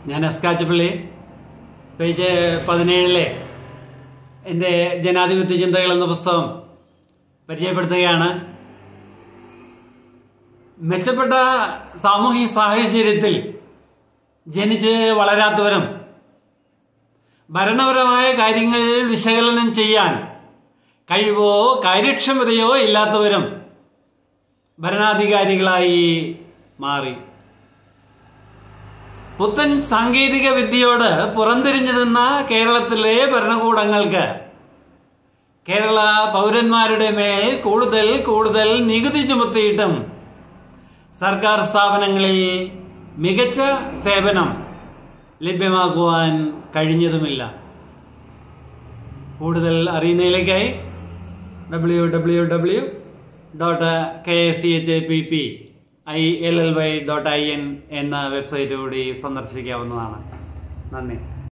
ഞാൻ എസ്കാച്ചപ്പള്ളി പേജ് പതിനേഴിലെ എൻ്റെ ജനാധിപത്യ ചിന്തകൾ എന്ന പുസ്തകം പരിചയപ്പെടുത്തുകയാണ് മെച്ചപ്പെട്ട സാമൂഹിക സാഹചര്യത്തിൽ ജനിച്ച് വളരാത്തവരും ഭരണപരമായ കാര്യങ്ങൾ വിശകലനം ചെയ്യാൻ കഴിവോ കാര്യക്ഷമതയോ ഇല്ലാത്തവരും ഭരണാധികാരികളായി മാറി പുത്തൻ സാങ്കേതിക വിദ്യയോട് പുറംതിരിഞ്ഞു നിന്ന കേരളത്തിലെ ഭരണകൂടങ്ങൾക്ക് കേരള പൗരന്മാരുടെ മേൽ കൂടുതൽ കൂടുതൽ നികുതി ചുമത്തിയിട്ടും സർക്കാർ സ്ഥാപനങ്ങളിൽ മികച്ച സേവനം ലഭ്യമാക്കുവാൻ കഴിഞ്ഞതുമില്ല കൂടുതൽ അറിയുന്നതിലേക്കായി W W W dot K C H A P P I L L Y dot I N എന്ന വെബ്സൈറ്റ് കൂടി സന്ദർശിക്കാവുന്നതാണ് നന്ദി